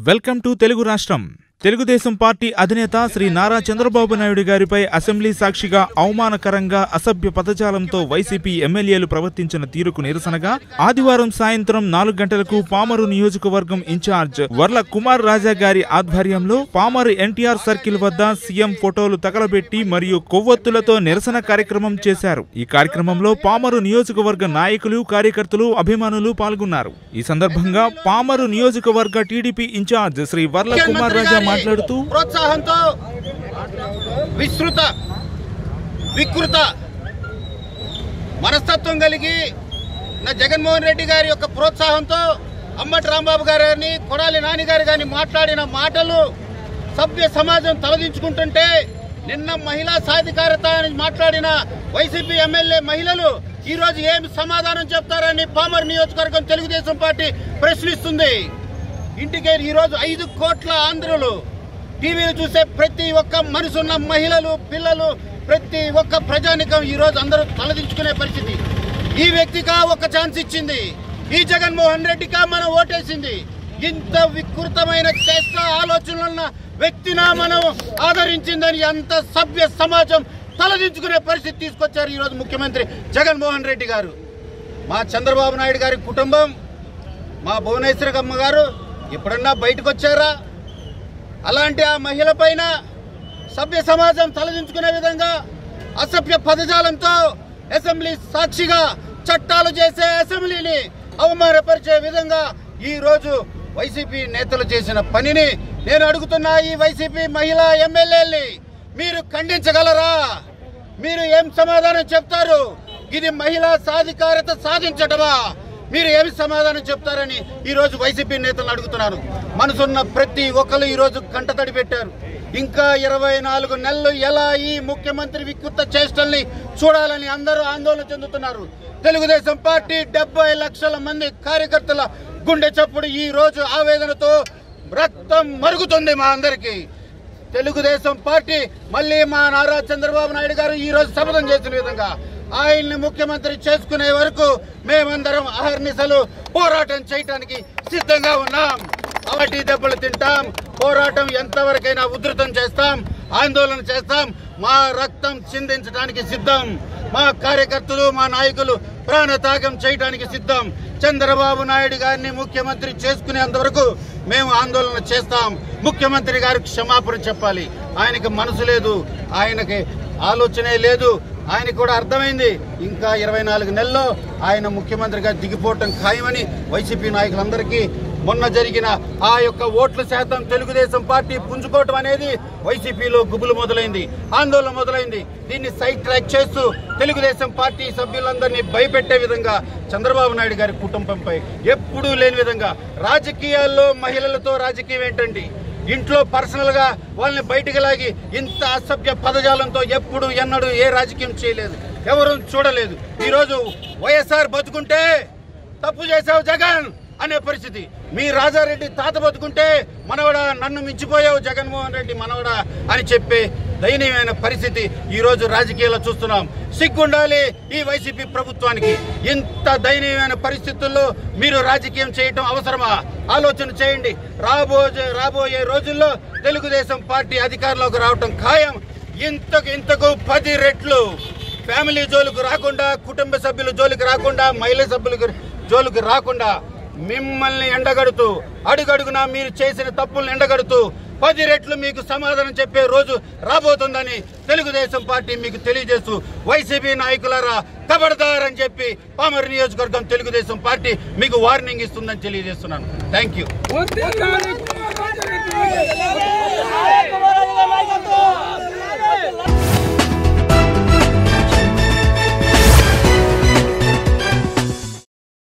welcome to Telugu రాష్ట్రం Telugu Desam party అధినేత శ్రీ నారా చంద్రబాబు నాయుడు గారిపై అసెంబ్లీ సాక్షిగా అవమానకరంగా అసభ్య పదజాలంతో వైసీపీ ఎమ్మెల్యేలు ప్రవర్తించిన తీరుకు నిరసనగా ఆదివారం సాయంత్రం నాలుగు గంటలకు పామరు నియోజకవర్గం ఇన్ఛార్జ్ వర్ల కుమార్ రాజా గారి ఆధ్వర్యంలో పామరు ఎన్టీఆర్ సర్కిల్ వద్ద సీఎం ఫోటోలు తగలబెట్టి మరియు కొవ్వొత్తులతో నిరసన కార్యక్రమం చేశారు ఈ కార్యక్రమంలో పామరు నియోజకవర్గ నాయకులు కార్యకర్తలు అభిమానులు పాల్గొన్నారు ఈ సందర్భంగా పామరు నియోజకవర్గ టీడీపీ ఇన్ఛార్జ్ శ్రీ వర్ల కుమార్ రాజా మాట్లాడుతూ ప్రోత్సాహంతో విస్తృత వికృత మనస్తత్వం కలిగి నా జగన్మోహన్ రెడ్డి గారి యొక్క ప్రోత్సాహంతో అమ్మటి రాంబాబు గారిని కొడాలి నాని గారు గారిని మాట్లాడిన మాటలు సభ్య సమాజం తలదించుకుంటుంటే నిన్న మహిళా సాధికారత అని మాట్లాడిన వైసీపీ ఎమ్మెల్యే మహిళలు ఈ రోజు ఏమి సమాధానం చెప్తారని పామర్ నియోజకవర్గం తెలుగుదేశం పార్టీ ప్రశ్నిస్తుంది ఇంటికే ఈ రోజు ఐదు కోట్ల ఆంధ్రులు టీవీలు చూసే ప్రతి ఒక్క మనసున్న మహిళలు పిల్లలు ప్రతి ఒక్క ప్రజానికం ఈ రోజు అందరూ తలదించుకునే పరిస్థితి ఈ వ్యక్తిగా ఒక ఛాన్స్ ఇచ్చింది ఈ జగన్మోహన్ రెడ్డిగా మనం ఓటేసింది ఇంత వికృతమైన చేష్ట ఆలోచనలున్న వ్యక్తినా మనం ఆదరించిందని అంత సభ్య సమాజం తలదించుకునే పరిస్థితి తీసుకొచ్చారు ఈ రోజు ముఖ్యమంత్రి జగన్మోహన్ రెడ్డి గారు మా చంద్రబాబు నాయుడు గారి కుటుంబం మా భువనేశ్వరమ్మ గారు ఎప్పుడన్నా బయటకు వచ్చారా అలాంటి ఆ మహిళ పైన సభ్య సమాజం తలదించుకునే విధంగా అసభ్య పదజాలంతో అసెంబ్లీ సాక్షిగా చట్టాలు చేసే అసెంబ్లీని అవమానపరిచే విధంగా ఈ రోజు వైసీపీ నేతలు చేసిన పనిని నేను అడుగుతున్నా ఈ వైసీపీ మహిళా ఎమ్మెల్యేల్ని మీరు ఖండించగలరా మీరు ఏం సమాధానం చెప్తారు ఇది మహిళా సాధికారత సాధించటమా మీరు ఏమి సమాధానం చెప్తారని ఈ రోజు వైసీపీ నేతలను అడుగుతున్నాను మనసున్న ప్రతి ఒక్కరు ఈ రోజు కంటతడి పెట్టారు ఇంకా ఇరవై నాలుగు నెలలు ఎలా ఈ ముఖ్యమంత్రి వికృత చేష్టల్ని చూడాలని అందరూ ఆందోళన చెందుతున్నారు తెలుగుదేశం పార్టీ డెబ్బై లక్షల మంది కార్యకర్తల గుండె చప్పుడు ఈ రోజు ఆవేదనతో రక్తం మరుగుతుంది మా అందరికీ తెలుగుదేశం పార్టీ మళ్ళీ మా నారా చంద్రబాబు నాయుడు గారు ఈ రోజు శపథం చేసిన విధంగా ఆయన్ని ముఖ్యమంత్రి చేసుకునే వరకు మేమందరం అహర్నిశలు పోరాటం చేయటానికి సిద్ధంగా ఉన్నాం అవటి దెబ్బలు తింటాం పోరాటం ఎంతవరకైనా ఉధృతం చేస్తాం ఆందోళన చేస్తాం మా రక్తం చిందించడానికి సిద్ధం మా కార్యకర్తలు మా నాయకులు ప్రాణత్యాగం చేయడానికి సిద్ధం చంద్రబాబు నాయుడు గారిని ముఖ్యమంత్రి చేసుకునేంత వరకు మేము ఆందోళన చేస్తాం ముఖ్యమంత్రి గారికి క్షమాపణ చెప్పాలి ఆయనకి మనసు లేదు ఆయనకి ఆలోచనే లేదు ఆయనకు కూడా అర్థమైంది ఇంకా ఇరవై నాలుగు నెలల్లో ఆయన ముఖ్యమంత్రిగా దిగిపోవటం ఖాయమని వైసీపీ నాయకులందరికీ మొన్న జరిగిన ఆ యొక్క ఓట్ల శాతం తెలుగుదేశం పార్టీ పుంజుకోవటం అనేది వైసీపీలో గుబులు మొదలైంది ఆందోళన మొదలైంది దీన్ని సైడ్ ట్రాక్ చేస్తూ తెలుగుదేశం పార్టీ సభ్యులందరినీ భయపెట్టే విధంగా చంద్రబాబు నాయుడు గారి కుటుంబంపై ఎప్పుడూ లేని విధంగా రాజకీయాల్లో మహిళలతో రాజకీయం ఏంటండి ఇంట్లో పర్సనల్ గా వాళ్ళని బయటికి లాగి ఇంత అసభ్య పదజాలంతో ఎప్పుడు ఎన్నడూ ఏ రాజకీయం చేయలేదు ఎవరు చూడలేదు ఈరోజు వైఎస్ఆర్ బతుకుంటే తప్పు చేసావు జగన్ అనే పరిస్థితి మీ రాజారెడ్డి తాత బతుకుంటే మనవడా నన్ను మించిపోయావు జగన్మోహన్ రెడ్డి మనవడా అని చెప్పే దయనీయమైన పరిస్థితి ఈ రోజు రాజకీయాల్లో చూస్తున్నాం సిగ్గుండాలి ఈ వైసీపీ ప్రభుత్వానికి ఇంత దయనీయమైన పరిస్థితుల్లో మీరు రాజకీయం చేయటం అవసరమా ఆలోచన చేయండి రాబోయే రాబోయే రోజుల్లో తెలుగుదేశం పార్టీ అధికారంలోకి రావటం ఖాయం ఇంతకు ఇంతకు పది రెట్లు ఫ్యామిలీ జోలికి రాకుండా కుటుంబ సభ్యుల జోలికి రాకుండా మహిళా సభ్యులకు జోలికి రాకుండా మిమ్మల్ని ఎండగడుతూ అడుగడుగున మీరు చేసిన తప్పులను ఎండగడుతూ పది రెట్లు మీకు సమాధానం చెప్పే రోజు రాబోతుందని తెలుగుదేశం పార్టీ మీకు తెలియజేస్తూ వైసీపీ నాయకులారా కబడదార్ అని చెప్పి పామర్ నియోజకవర్గం తెలుగుదేశం పార్టీ మీకు వార్నింగ్ ఇస్తుందని తెలియజేస్తున్నాను థ్యాంక్ యూ వర్ధిల్లాలి కుమార్ రాజా